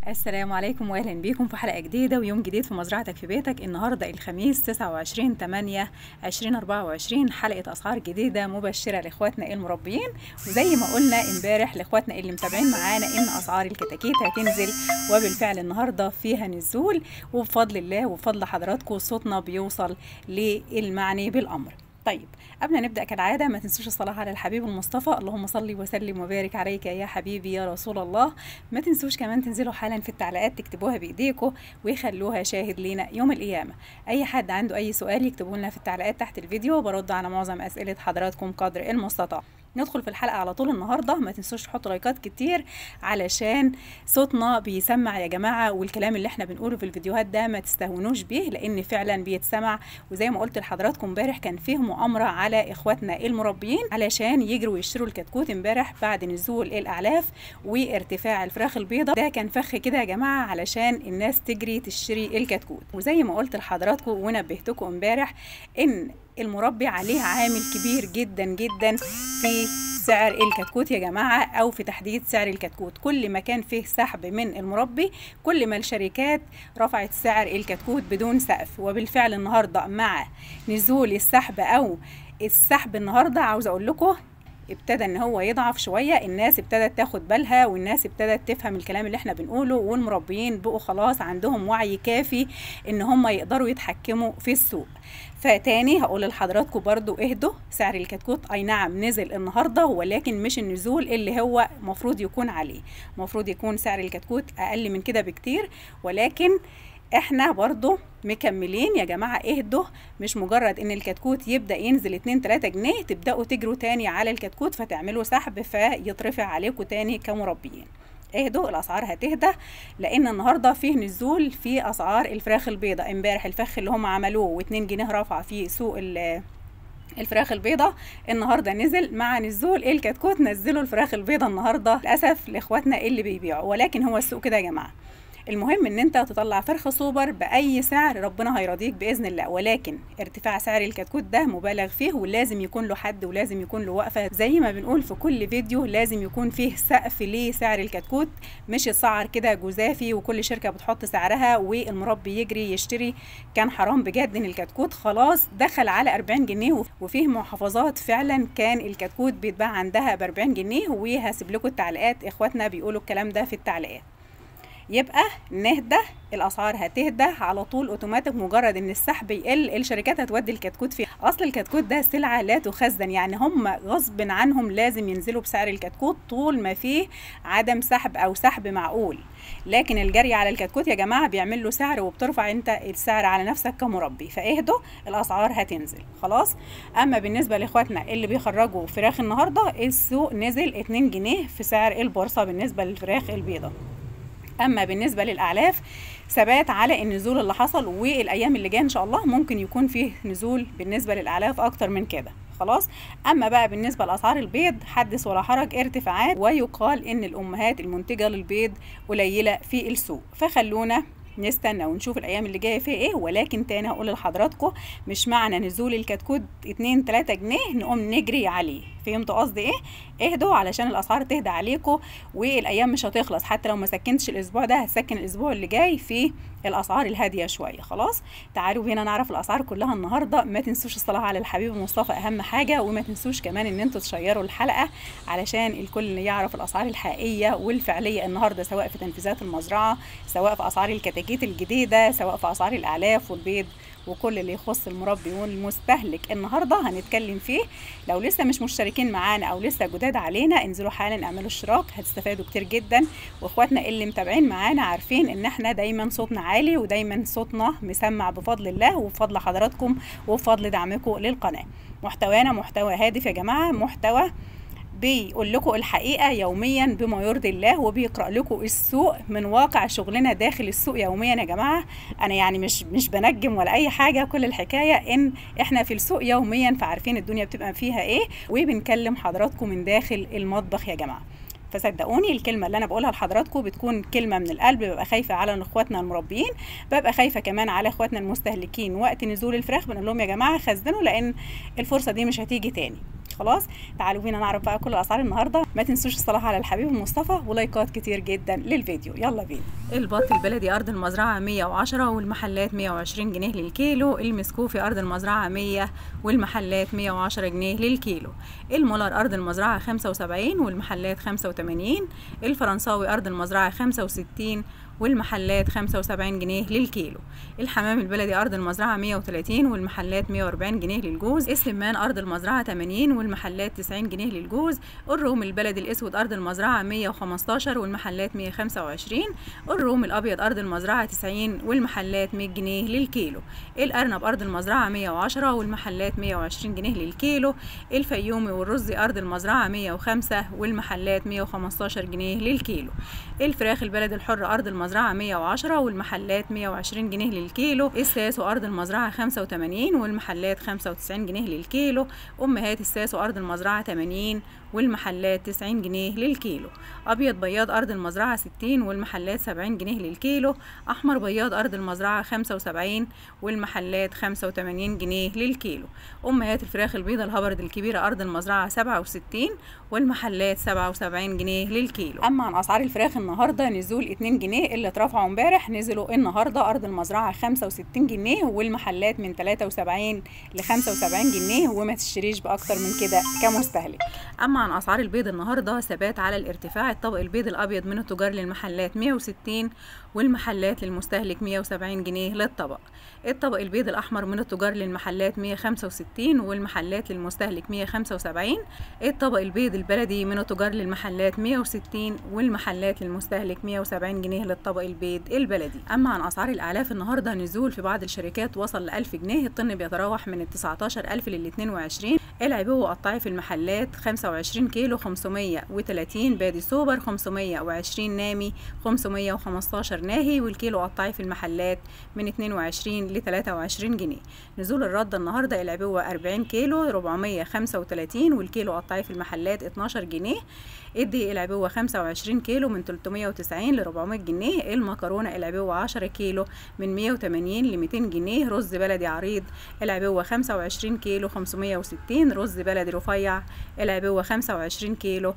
السلام عليكم واهلا بيكم في حلقه جديده ويوم جديد في مزرعتك في بيتك النهارده الخميس 29 8 2024 حلقه اسعار جديده مبشره لاخواتنا المربيين وزي ما قلنا امبارح لاخواتنا اللي متابعين معانا ان اسعار الكتاكيت هتنزل وبالفعل النهارده فيها نزول وبفضل الله وبفضل حضراتكم صوتنا بيوصل للمعني بالامر طيب قبل ما نبدا كالعاده ما تنسوش الصلاه على الحبيب المصطفى اللهم صل وسلم وبارك عليك يا حبيبي يا رسول الله ما تنسوش كمان تنزلوا حالا في التعليقات تكتبوها بايديكم ويخلوها شاهد لينا يوم القيامه اي حد عنده اي سؤال يكتبوا لنا في التعليقات تحت الفيديو برد على معظم اسئله حضراتكم قدر المستطاع ندخل في الحلقه على طول النهارده ما تنسوش تحطوا لايكات كتير علشان صوتنا بيسمع يا جماعه والكلام اللي احنا بنقوله في الفيديوهات ده ما تستهونوش بيه لان فعلا بيتسمع وزي ما قلت لحضراتكم امبارح كان فيه مؤامره على اخواتنا المربيين علشان يجروا يشتروا الكتكوت امبارح بعد نزول الاعلاف وارتفاع الفراخ البيضاء ده كان فخ كده يا جماعه علشان الناس تجري تشتري الكتكوت وزي ما قلت لحضراتكم ونبهتكم امبارح ان المربي عليه عامل كبير جدا جدا في سعر الكتكوت يا جماعة أو في تحديد سعر الكتكوت كل ما كان فيه سحب من المربي كل ما الشركات رفعت سعر الكتكوت بدون سقف وبالفعل النهاردة مع نزول السحب أو السحب النهاردة عاوز أقول لكم ابتدى ان هو يضعف شويه الناس ابتدت تاخد بالها والناس ابتدت تفهم الكلام اللي احنا بنقوله والمربيين بقوا خلاص عندهم وعي كافي ان هم يقدروا يتحكموا في السوق فتاني هقول لحضراتكم برضو اهدوا سعر الكتكوت اي نعم نزل النهارده ولكن مش النزول اللي هو مفروض يكون عليه مفروض يكون سعر الكتكوت اقل من كده بكتير ولكن احنا برضو مكملين يا جماعة اهدوا مش مجرد ان الكتكوت يبدأ ينزل 2 3 جنيه تبدأوا تجروا تاني على الكتكوت فتعملوا سحب فيترفع عليكم تاني كمربيين اهدوا الاسعار هتهدى لان النهارده فيه نزول في اسعار الفراخ البيضاء امبارح الفخ اللي هم عملوه و2 جنيه رفع في سوق الفراخ البيضاء النهارده نزل مع نزول الكتكوت نزلوا الفراخ البيضاء النهارده للاسف لاخواتنا اللي بيبيعوا ولكن هو السوق كده يا جماعه المهم ان انت تطلع فرخه سوبر باي سعر ربنا هيرضيك باذن الله ولكن ارتفاع سعر الكتكوت ده مبالغ فيه ولازم يكون له حد ولازم يكون له وقفه زي ما بنقول في كل فيديو لازم يكون فيه سقف لسعر الكتكوت مش يسعر كده جزافي وكل شركه بتحط سعرها والمربي يجري يشتري كان حرام بجد ان الكتكوت خلاص دخل على 40 جنيه وفيه محافظات فعلا كان الكتكوت بيتباع عندها ب 40 جنيه وهسيب لكم التعليقات اخواتنا بيقولوا الكلام ده في التعليقات يبقى نهدى الاسعار هتهدى على طول اوتوماتيك مجرد ان السحب يقل الشركات هتودي الكتكوت فيه اصل الكتكوت ده سلعه لا تخزن يعني هم غصب عنهم لازم ينزلوا بسعر الكتكوت طول ما فيه عدم سحب او سحب معقول لكن الجري على الكتكوت يا جماعه بيعمل له سعر وبترفع انت السعر على نفسك كمربي فاهدوا الاسعار هتنزل خلاص اما بالنسبه لاخواتنا اللي بيخرجوا فراخ النهارده السوق نزل 2 جنيه في سعر البورصه بالنسبه للفراخ البيضاء اما بالنسبه للاعلاف ثبات على النزول اللي حصل والايام اللي جايه ان شاء الله ممكن يكون فيه نزول بالنسبه للاعلاف اكتر من كده خلاص اما بقى بالنسبه لاسعار البيض حدث ولا حرج ارتفاعات ويقال ان الامهات المنتجه للبيض قليله في السوق فخلونا نستنى ونشوف الايام اللي جايه فيها ايه ولكن تاني هقول لحضراتكم مش معنى نزول الكتكوت 2 3 جنيه نقوم نجري عليه فهمتوا قصدي ايه اهدوا علشان الاسعار تهدى عليكم والايام مش هتخلص حتى لو ما سكنتش الاسبوع ده هتسكن الاسبوع اللي جاي في الاسعار الهاديه شويه خلاص تعالوا بينا نعرف الاسعار كلها النهارده ما تنسوش الصلاه على الحبيب المصطفى اهم حاجه وما تنسوش كمان ان انتوا تشيروا الحلقه علشان الكل يعرف الاسعار الحقيقيه والفعليه النهارده سواء في تنفيذات المزرعه سواء في اسعار الكتاكيت الجديده سواء في اسعار الاعلاف والبيض وكل اللي يخص المربي والمستهلك النهارده هنتكلم فيه لو لسه مش مشتركين معانا او لسه جداد علينا انزلوا حالا اعملوا اشتراك هتستفادوا كتير جدا واخواتنا اللي متابعين معانا عارفين ان احنا دايما صوتنا عالي ودايما صوتنا مسمع بفضل الله وبفضل حضراتكم وبفضل دعمكم للقناه محتوانا محتوى هادف يا جماعه محتوى بيقول لكم الحقيقة يوميا بما يرضي الله وبيقرأ لكم السوق من واقع شغلنا داخل السوق يوميا يا جماعة أنا يعني مش مش بنجم ولا أي حاجة كل الحكاية إن إحنا في السوق يوميا فعارفين الدنيا بتبقى فيها إيه وبنكلم حضراتكم من داخل المطبخ يا جماعة فصدقوني الكلمه اللي انا بقولها لحضراتكم بتكون كلمه من القلب ببقى خايفه على اخواتنا المربيين ببقى خايفه كمان على اخواتنا المستهلكين وقت نزول الفراخ بنقول لهم يا جماعه خزنوا لان الفرصه دي مش هتيجي تاني خلاص تعالوا بينا نعرف بقى كل الاسعار النهارده ما تنسوش الصلاه على الحبيب المصطفى ولايكات كتير جدا للفيديو يلا بينا البط البلدي ارض المزرعه 110 والمحلات 120 جنيه للكيلو المسكوفي ارض المزرعه 100 والمحلات 110 جنيه للكيلو المولر ارض المزرعه 75 والمحلات 85 الفرنساوي ارض المزرعه 65 والمحلات 75 جنيه للكيلو الحمام البلدي ارض المزرعه 130 والمحلات 140 جنيه للجوز السمان ارض المزرعه 80 والمحلات 90 جنيه للجوز الروم البلدي الاسود ارض المزرعه 115 والمحلات 125 الروم الابيض ارض المزرعه 90 والمحلات 100 جنيه للكيلو الارنب ارض المزرعه 110 والمحلات 120 جنيه للكيلو الفيومي والرز ارض المزرعه 105 والمحلات 115 جنيه للكيلو الفراخ البلدي الحر ارض المزرعه 110 والمحلات 120 جنيه للكيلو الساس وارض المزرعه 85 والمحلات 95 جنيه للكيلو امهات الساس وارض المزرعه 80 والمحلات 90 جنيه للكيلو ابيض بياض ارض المزرعه 60 والمحلات 70 جنيه للكيلو احمر بياض ارض المزرعه 75 والمحلات 85 جنيه للكيلو امهات الفراخ البيضه الهبرد الكبيره ارض المزرعه 67 والمحلات 77 جنيه للكيلو اما عن اسعار الفراخ النهارده نزول 2 جنيه اللي اترفعوا امبارح نزلوا النهارده ارض المزرعه 65 جنيه والمحلات من 73 ل 75 جنيه وما تشتريش باكتر من كده كمستهلك اما عن اسعار البيض النهارده ثبات على الارتفاع الطبق البيض الابيض من التجار للمحلات 160 والمحلات للمستهلك 170 جنيه للطبق الطبق البيض الاحمر من التجار للمحلات 165 والمحلات للمستهلك 175 الطبق البيض البلدي من التجار للمحلات 160 والمحلات للمستهلك 170 جنيه للطبق البيض البلدي اما عن اسعار الاعلاف النهارده نزول في بعض الشركات وصل ل 1000 جنيه الطن بيتراوح من ال 19000 لل 22 العبوه قطعي في المحلات 25 كيلو 530 بادي سوبر 520 نامي 515 ناهي والكيلو قطعي في المحلات من 22 ل 23 جنيه نزول الرد النهارده العبوه 40 كيلو 435 والكيلو قطعي في المحلات 12 جنيه ادي العبوه 25 كيلو من 390 ل 400 جنيه المكرونه العبوه 10 كيلو من 180 ل 200 جنيه رز بلدي عريض العبوه 25 كيلو 560 رز بلدي رفيع العبوه 25 كيلو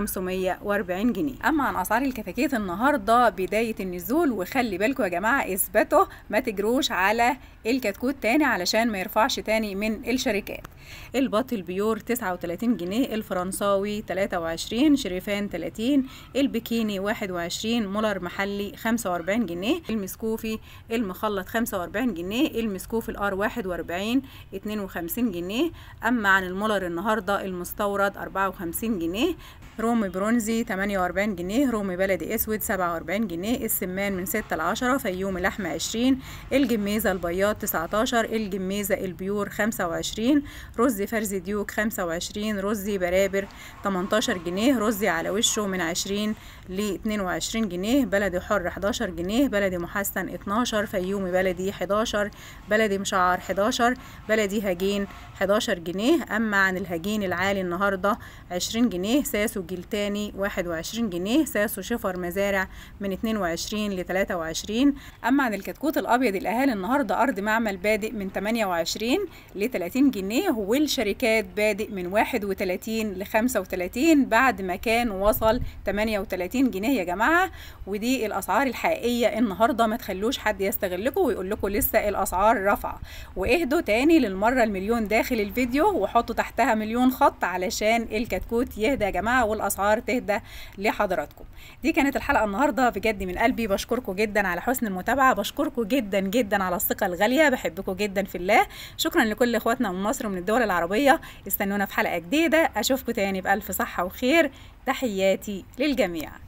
540 جنيه اما عن اسعار الكتاكيت النهارده بدايه النزول وخلي بالكم يا جماعه اثبتوا ما تجروش على الكتكوت تاني علشان ما يرفعش تاني من الشركات البط البيور 39 جنيه الفرنساوي 23 شريفان 30 البكيني 21 مولر محلي 45 جنيه المسكوفي المخلط 45 جنيه المسكوفي الار 41 52 جنيه اما عن المولر النهارده المستورد 54 جنيه رومي برونزي 48 جنيه رومي بلدي اسود 47 جنيه السمان من 6 ل 10 فيوم لحمة 20 الجميزة البياض 19 الجميزة البيور 25 رز فرز ديوك 25 رزي برابر 18 جنيه رزي على وشه من 20 ل 22 جنيه بلدي حر 11 جنيه بلدي محسن 12 فيومي بلدي 11 بلدي مشعر 11 بلدي هجين 11 جنيه اما عن الهجين العالي النهارده 20 جنيه ساسو جلتاني 21 جنيه ساسو شفر مزارع من 22 ل 23 اما عن الكتكوت الابيض الاهالي النهارده ارض معمل بادئ من 28 ل 30 جنيه والشركات بادئ من 31 ل 35 بعد ما كان وصل 38 جنيه يا جماعه ودي الاسعار الحقيقيه النهارده ما تخلوش حد يستغلكم ويقول لكم لسه الاسعار رافعه واهدوا تاني للمره المليون داخل الفيديو وحطوا تحتها مليون خط علشان الكتكوت يهدى يا جماعه والاسعار تهدى لحضراتكم دي كانت الحلقه النهارده بجد من قلبي بشكركم جدا على حسن المتابعه بشكركم جدا جدا على الثقه الغاليه بحبكم جدا في الله شكرا لكل اخواتنا من مصر ومن الدول العربيه استنونا في حلقه جديده اشوفكم تاني بالف صحه وخير تحياتي للجميع